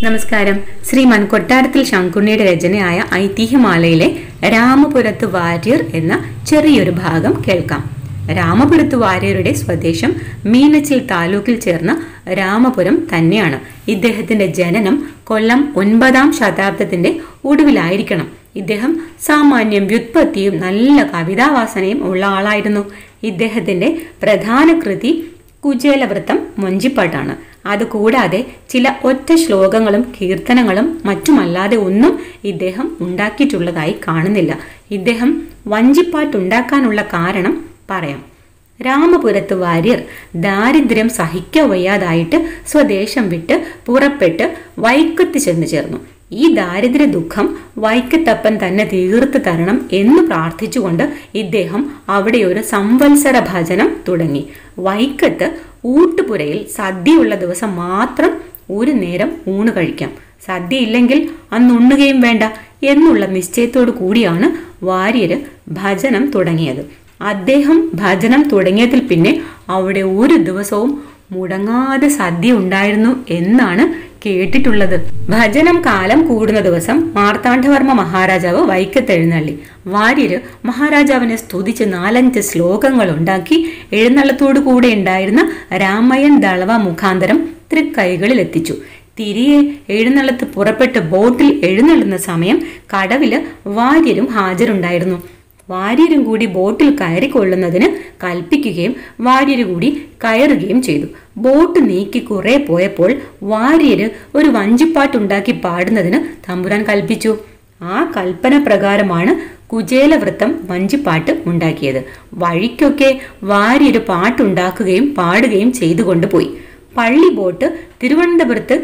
നമസ്കാരം ശ്രീമാൻ കൊട്ടാരത്തിൽ ശങ്കുണ്ണിയുടെ രചനയായ ഐതിഹ്യമാലയിലെ രാമപുരത്ത് വാര്യർ എന്ന ചെറിയൊരു ഭാഗം കേൾക്കാം രാമപുരത്ത് വാര്യരുടെ സ്വദേശം മീനച്ചിൽ താലൂക്കിൽ ചേർന്ന രാമപുരം തന്നെയാണ് ഇദ്ദേഹത്തിന്റെ ജനനം കൊല്ലം ഒൻപതാം ശതാബ്ദത്തിന്റെ ഒടുവിലായിരിക്കണം ഇദ്ദേഹം സാമാന്യം വ്യുത്പത്തിയും നല്ല കവിതാവാസനയും ഉള്ള ആളായിരുന്നു ഇദ്ദേഹത്തിന്റെ പ്രധാന കൃതി കുചേലവൃത്തം മൊഞ്ചിപ്പാട്ടാണ് അതുകൂടാതെ ചില ഒറ്റ ശ്ലോകങ്ങളും കീർത്തനങ്ങളും മറ്റുമല്ലാതെ ഒന്നും ഇദ്ദേഹം ഉണ്ടാക്കിയിട്ടുള്ളതായി കാണുന്നില്ല ഇദ്ദേഹം വഞ്ചിപ്പാട്ടുണ്ടാക്കാനുള്ള കാരണം പറയാം രാമപുരത്ത് വാര്യർ ദാരിദ്ര്യം സഹിക്കവയ്യാതായിട്ട് സ്വദേശം വിട്ട് പുറപ്പെട്ട് വൈക്കത്ത് ചെന്ന് ചേർന്നു ഈ ദാരിദ്ര്യ ദുഃഖം വൈക്കത്തപ്പൻ തന്നെ തീർത്തു തരണം എന്ന് പ്രാർത്ഥിച്ചുകൊണ്ട് ഇദ്ദേഹം അവിടെ ഒരു സംവത്സര ഭജനം തുടങ്ങി വൈക്കത്ത് ഊട്ടുപുരയിൽ സദ്യയുള്ള ദിവസം മാത്രം ഒരു നേരം ഊണ് കഴിക്കാം സദ്യ ഇല്ലെങ്കിൽ അന്ന് ഉണ്ണുകയും വേണ്ട എന്നുള്ള നിശ്ചയത്തോടു കൂടിയാണ് വാര്യര് ഭജനം തുടങ്ങിയത് അദ്ദേഹം ഭജനം തുടങ്ങിയതിൽ പിന്നെ അവിടെ ഒരു ദിവസവും മുടങ്ങാതെ സദ്യ ഉണ്ടായിരുന്നു എന്നാണ് കേട്ടിട്ടുള്ളത് ഭജനം കാലം കൂടുന്ന ദിവസം മാർത്താണ്ഡവർമ്മ മഹാരാജാവ് വൈക്കത്തെഴുന്നള്ളി വാര്യര് മഹാരാജാവിനെ സ്തുതിച്ച് നാലഞ്ച് ശ്ലോകങ്ങൾ ഉണ്ടാക്കി എഴുന്നള്ളത്തോടു കൂടെ ഉണ്ടായിരുന്ന രാമയൻ ദളവ മുഖാന്തരം തൃക്കൈകളിൽ എത്തിച്ചു തിരികെ എഴുന്നള്ളത്ത് പുറപ്പെട്ട് ബോട്ടിൽ എഴുന്നള്ളുന്ന സമയം കടവില് വാര്യരും ഹാജരുണ്ടായിരുന്നു വാര്യരും കൂടി ബോട്ടിൽ കയറിക്കൊള്ളുന്നതിന് കൽപ്പിക്കുകയും വാര്യര് കൂടി കയറുകയും ചെയ്തു ബോട്ട് നീക്കി കുറെ പോയപ്പോൾ വാര്യര് ഒരു വഞ്ചിപ്പാട്ടുണ്ടാക്കി പാടുന്നതിന് തമ്പുരാൻ കൽപ്പിച്ചു ആ കൽപ്പന പ്രകാരമാണ് കുചേലവൃത്തം വഞ്ചിപ്പാട്ട് ഉണ്ടാക്കിയത് വഴിക്കൊക്കെ വാര്യര് പാട്ടുണ്ടാക്കുകയും പാടുകയും ചെയ്തുകൊണ്ടുപോയി പള്ളി ബോട്ട് തിരുവനന്തപുരത്ത്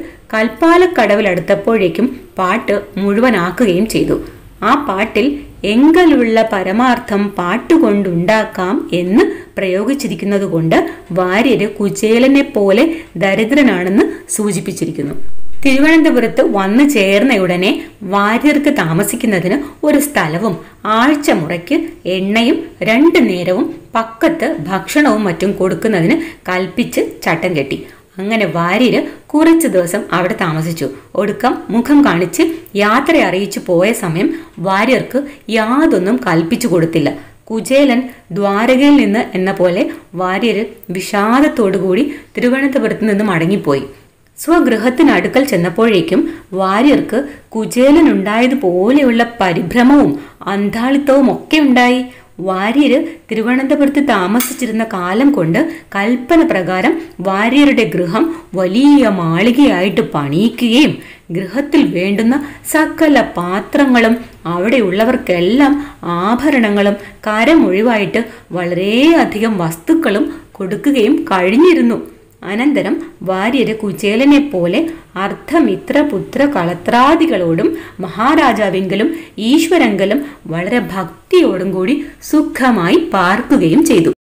കൽപ്പാലക്കടവിലടുത്തപ്പോഴേക്കും പാട്ട് മുഴുവനാക്കുകയും ചെയ്തു ആ പാട്ടിൽ എങ്കലുള്ള പരമാർത്ഥം പാട്ടുകൊണ്ടുണ്ടാക്കാം എന്ന് പ്രയോഗിച്ചിരിക്കുന്നത് കൊണ്ട് വാര്യര് കുചേലനെ പോലെ ദരിദ്രനാണെന്ന് സൂചിപ്പിച്ചിരിക്കുന്നു തിരുവനന്തപുരത്ത് വന്നു ചേർന്നയുടനെ വാര്യർക്ക് താമസിക്കുന്നതിന് ഒരു സ്ഥലവും ആഴ്ച മുറയ്ക്ക് എണ്ണയും രണ്ടു നേരവും പക്കത്ത് ഭക്ഷണവും മറ്റും കൊടുക്കുന്നതിന് കൽപ്പിച്ച് ചട്ടം കെട്ടി അങ്ങനെ വാര്യര് കുറച്ചു ദിവസം അവിടെ താമസിച്ചു ഒടുക്കം മുഖം കാണിച്ച് യാത്ര അറിയിച്ചു പോയ സമയം വാര്യർക്ക് യാതൊന്നും കൽപ്പിച്ചു കൊടുത്തില്ല കുചേലൻ ദ്വാരകയിൽ നിന്ന് എന്ന പോലെ വാര്യര് വിഷാദത്തോടുകൂടി തിരുവനന്തപുരത്ത് നിന്ന് മടങ്ങിപ്പോയി സ്വഗൃഹത്തിനടുക്കൽ ചെന്നപ്പോഴേക്കും വാര്യർക്ക് കുചേലനുണ്ടായതുപോലെയുള്ള പരിഭ്രമവും അന്താളിത്തവും ഒക്കെ ഉണ്ടായി വാര്യര് തിരുവനന്തപുരത്ത് താമസിച്ചിരുന്ന കാലം കൊണ്ട് കൽപ്പന പ്രകാരം വാര്യരുടെ ഗൃഹം വലിയ മാളികയായിട്ട് പണിയിക്കുകയും ഗൃഹത്തിൽ വേണ്ടുന്ന സകല പാത്രങ്ങളും അവിടെയുള്ളവർക്കെല്ലാം ആഭരണങ്ങളും കരമൊഴിവായിട്ട് വളരെയധികം വസ്തുക്കളും കൊടുക്കുകയും കഴിഞ്ഞിരുന്നു അനന്തരം വാര്യര് കുചേലനെ പോലെ അർത്ഥമിത്ര പുത്ര കളത്രാദികളോടും മഹാരാജാവെങ്കിലും ഈശ്വരങ്കലും വളരെ ഭക്തിയോടും കൂടി സുഖമായി പാർക്കുകയും ചെയ്തു